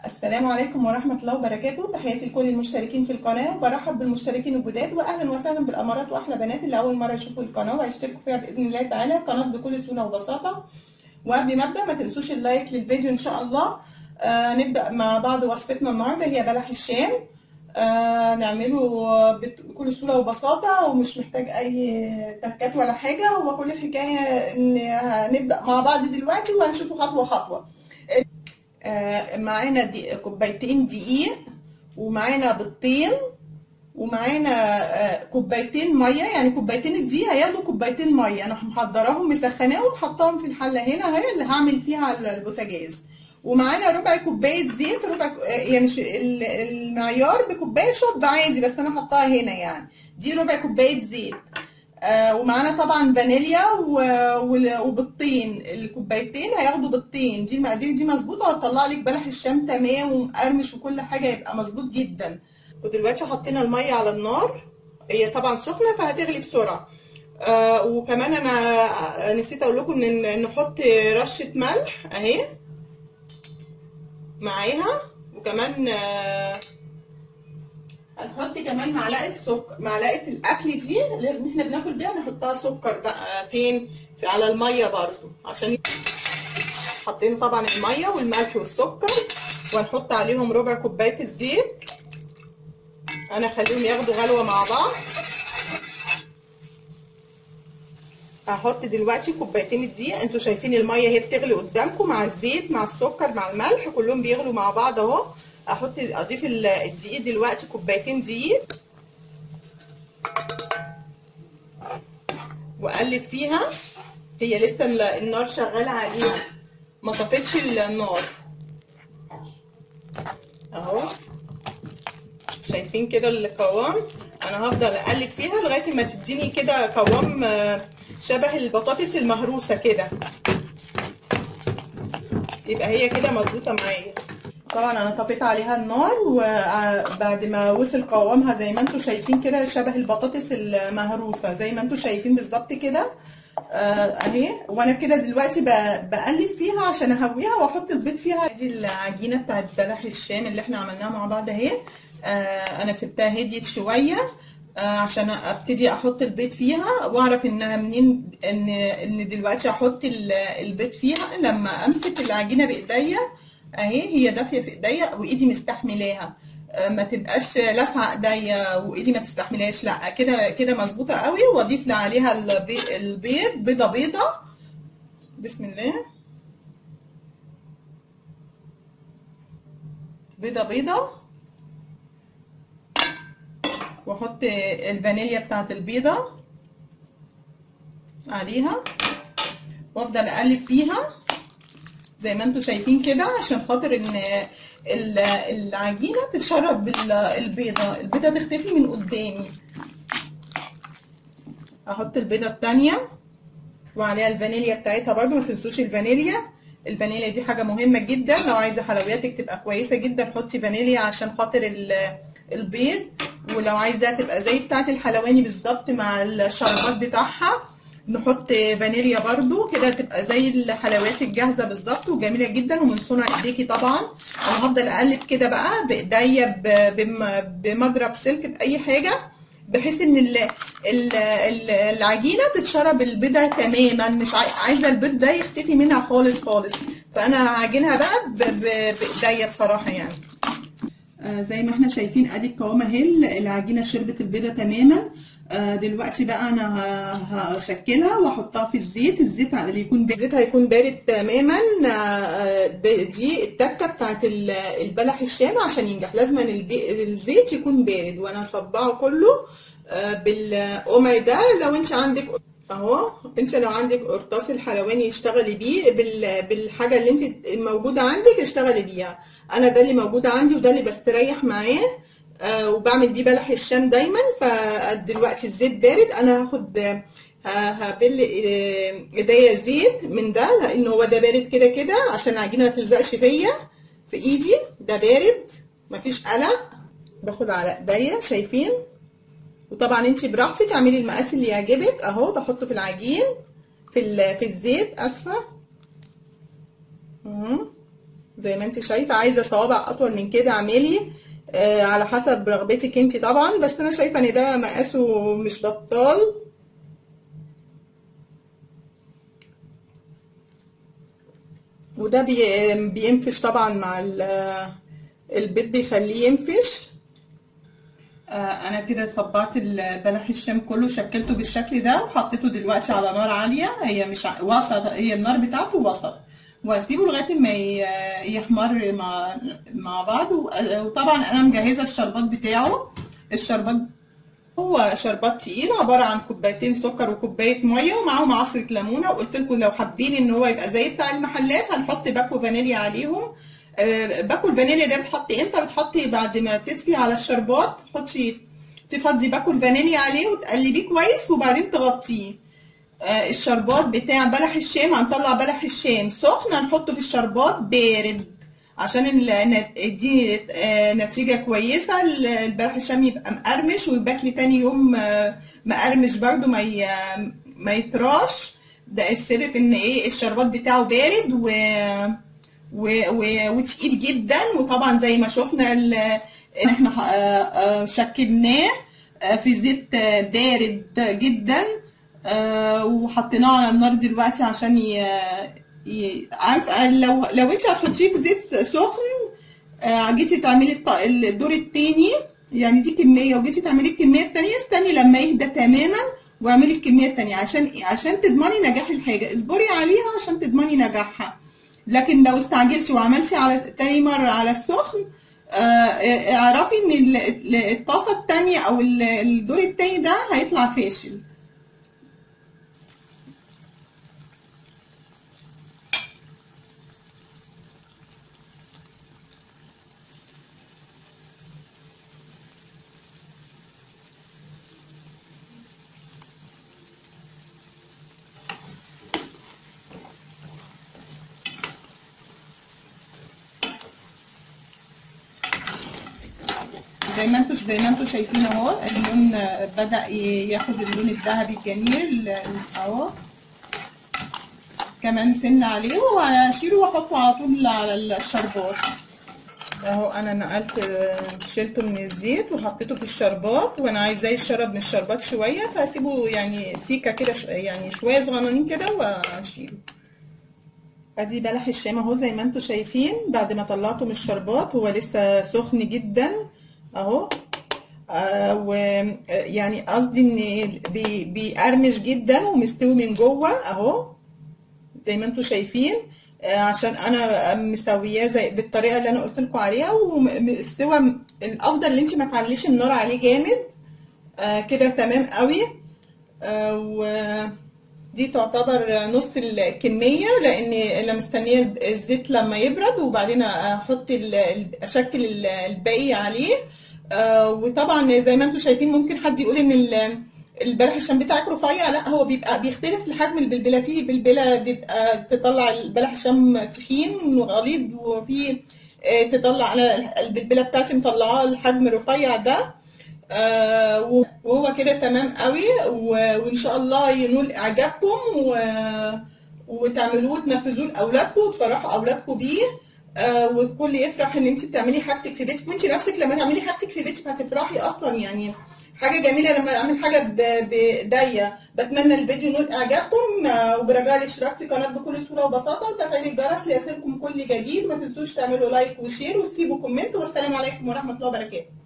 السلام عليكم ورحمة الله وبركاته تحياتي لكل المشتركين في القناة وبرحب بالمشتركين الجداد وأهلا وسهلا بالأمارات وأحلى بنات اللي أول مرة يشوفوا القناة وهيشتركوا فيها بإذن الله تعالى قناة بكل سهولة وبساطة وقبل ما أبدأ ما تنسوش اللايك للفيديو إن شاء الله آه نبدأ مع بعض وصفتنا النهاردة هي بلح الشام آه نعمله بكل سهولة وبساطة ومش محتاج أي تركات ولا حاجة هو كل الحكاية إن هنبدأ مع بعض دلوقتي وهنشوفه خطوة خطوة آه معانا دي كوبايتين دقيق ومعانا بيضتين ومعانا آه كوبايتين ميه يعني كوبايتين الدقيق هياخدوا كوبايتين ميه انا محضراهم مسخناهم حطاهم في الحله هنا اهي اللي هعمل فيها على البوتاجاز ومعانا ربع كوبايه زيت ربع يعني المعيار بكوبايه شرب عادي بس انا حطاها هنا يعني دي ربع كوبايه زيت آه ومعانا طبعا فانيليا وبيضتين الكوبايتين هياخدوا بيضتين دي المقادير دي مظبوطه وهتطلع لك بلح الشام تمام ومقرمش وكل حاجه يبقى مظبوط جدا ودلوقتي حطينا الميه على النار هي طبعا سخنه فهتغلي بسرعه آه وكمان انا نسيت اقول لكم ان نحط رشه ملح اهي معاها وكمان آه هنحط كمان معلقه سكر معلقه الاكل دي اللي احنا بناكل بيها نحطها سكر بقى فين في على الميه برضو عشان حاطين طبعا الميه والملح والسكر وهنحط عليهم ربع كوبايه الزيت انا اخليهم ياخدوا غلوه مع بعض هحط دلوقتي كوبايتين الدقيق انتوا شايفين الميه هي بتغلي قدامكم مع الزيت مع السكر مع الملح كلهم بيغلوا مع بعض اهو احط اضيف الدقيق دلوقتي كوبايتين دقيق واقلب فيها هي لسه النار شغاله عليها ما طفتش النار اهو شايفين كده القوام انا هفضل اقلب فيها لغايه ما تديني كده قوام شبه البطاطس المهروسه كده يبقى هي كده مظبوطه معايا طبعا انا طفيت عليها النار وبعد ما وصل قوامها زي ما انتم شايفين كده شبه البطاطس المهروسه زي ما انتم شايفين بالظبط كده اهي وانا كده دلوقتي بقلب فيها عشان اهويها واحط البيض فيها دي العجينه بتاعت بلح الشام اللي احنا عملناها مع بعض اهي انا سبتها هديت شويه عشان ابتدي احط البيض فيها واعرف انها منين ان ان دلوقتي احط البيض فيها لما امسك العجينه بايديا اهي هي دافيه في ايديا وايدي مستحملاها ما تبقاش لاسعه ايديا وايدي ما تستحملهاش لا كده كده مظبوطه قوي واضيف عليها البيض بيضه بيضه بسم الله بيضه بيضه واحط الفانيليا بتاعت البيضه عليها وافضل اقلب فيها زي ما انتم شايفين كده عشان خاطر ان العجينه تتشرب بالبيضه البيضه تختفي من قدامي احط البيضه الثانيه وعليها الفانيليا بتاعتها برده ما تنسوش الفانيليا الفانيليا دي حاجه مهمه جدا لو عايزه حلوياتك تبقى كويسه جدا حطي فانيليا عشان خاطر البيض ولو عايزاها تبقى زي بتاعه الحلواني بالظبط مع الشربات بتاعها نحط فانيليا برضو كده تبقى زي الحلويات الجاهزه بالظبط وجميله جدا ومن صنع ايديكي طبعا انا هفضل اقلب كده بقى بايديا بمضرب سلك باي حاجه بحيث ان ال ال ال العجينه تتشرب البيضه تماما مش عايزه البيض ده يختفي منها خالص خالص فانا هعجنها بقى بايديا بصراحه يعني آه زي ما احنا شايفين ادي القوام اهي العجينه شربت البيضه تماما آه دلوقتي بقى انا هشكلها واحطها في الزيت الزيت اللي يكون الزيت هيكون بارد تماما آه دي التكه بتاعت البلح الشام عشان ينجح لازم الزيت يكون بارد وانا هصبعه كله آه بالقمع ده لو انت عندك اهو انت لو عندك قرطاس الحلواني اشتغلي بيه بالحاجه اللي انت موجوده عندك اشتغلي بيها انا ده اللي موجود عندي وده اللي بستريح معاه آه وبعمل بيه بلح الشام دايما فدلوقتي الزيت بارد انا هاخد هبل ايديا زيت من ده لان هو ده بارد كده كده عشان العجينه ما تلزقش فيا في ايدي ده بارد مفيش قلق باخد على ايديا شايفين وطبعا انت براحتك اعملي المقاس اللي يعجبك اهو بحطه في العجين في في الزيت اسفه اهو زي ما انت شايفه عايزه صوابع اطول من كده اعملي آه على حسب رغبتك انت طبعا بس انا شايفه ان ده مقاسه مش بطال وده بي- بينفش طبعا مع ال- البيض بيخليه ينفش آه، انا كده صبعت البلح الشام كله شكلته بالشكل ده وحطيته دلوقتي على نار عاليه هي مش ع- وسط هي النار بتاعته وسط واسيبه لغايه ما ي- يحمر مع مع بعض و- وطبعا انا مجهزه الشربات بتاعه الشربات هو شربات تقيل عباره عن كوبايتين سكر وكوبايه ميه ومعاهم عصره ليمونه وقلت لكم لو حابين ان هو يبقى زي بتاع المحلات هنحط باكو فانيليا عليهم آه، باكو الفانيليا ده بتحطي امتى بتحطي بعد ما تطفي على الشربات تحطي تفضي باكو الفانيليا عليه وتقلبيه كويس وبعدين تغطيه آه، الشربات بتاع بلح الشام هنطلع بلح الشام سخن هنحطه في الشربات بارد عشان ال- نت- دي آه، نتيجة كويسة ال- البلح الشام يبقى مقرمش ويبقى لي تاني يوم آه، مقرمش برضو ما ي- ما يطراش ده السر في ان ايه الشربات بتاعه بارد و و... و... وتقيل جدا وطبعا زي ما شفنا ال... إن احنا ح- آه، آه، شكلناه آه، في زيت آه، بارد جدا آه، وحطيناه على النار دلوقتي عشان ي... ي... عارف آه، لو لو انت هتحطيه في زيت سخن آه، جيتي تعملي الط- الدور التاني يعني دي كمية وجيتي تعملي الكمية التانية استني لما يهدى تماما واعملي الكمية التانية عشان عشان تضمني نجاح الحاجة اصبري عليها عشان تضمني نجاحها لكن لو استعجلتي وعملتي على تاني مرة على السخن آه، آه، اعرفي ان ال- ال- الطاسة التانية او ال- الدور التاني ده هيطلع فاشل زي ما انتوا زي ما انتوا شايفين اهو اللون بدأ ي- ياخد اللون الذهبي الجميل اهو كمان سن عليه وهشيله واحطه على طول على الشربات اهو انا نقلت شلته من الزيت وحطيته في الشربات وانا عايزاه يشرب من الشربات شويه فهسيبه يعني سيكه كده ش- يعني شويه صغننين كده واشيله ادي بلح الشام اهو زي ما انتوا شايفين بعد ما طلعته من الشربات هو لسه سخن جدا اهو آه ويعني قصدي ان بي بيقرمش جدا ومستوي من جوه اهو زي ما انتوا شايفين آه عشان انا مسوياه زي بالطريقه اللي انا قلت لكم عليها والسوا الافضل ان انت ما تعليش النار عليه جامد آه كده تمام قوي آه ودي تعتبر نص الكميه لان انا مستنيه الزيت لما يبرد وبعدين احط ال- ال- اشكل ال- الباقي عليه آه وطبعا زي ما انتم شايفين ممكن حد يقول ان ال- البلح الشام بتاعك رفيع لا هو بيبقى بيختلف الحجم البلبله فيه بلبله بيبقى تطلع البلح الشام تخين وغليظ وفي آه، تطلع على البلبله بتاعتي مطلعاه الحجم الرفيع ده آه، وهو كده تمام قوي و- وان شاء الله ينول اعجابكم و... وتعملوه وتنفذوه لاولادكم وتفرحوا اولادكم بيه آه، والكل يفرح ان انت بتعملي حاجتك في بيتك وانت نفسك لما تعملي حاجتك في بيتك هتفرحي اصلا يعني حاجه جميله لما اعمل حاجه ب- بايديا بتمنى الفيديو ينول اعجابكم آه، وبرجاء الاشتراك في القناه بكل سهوله وبساطه وتفعيل الجرس ليصلكم كل جديد ما تنسوش تعملوا لايك وشير وتسيبوا كومنت والسلام عليكم ورحمه الله وبركاته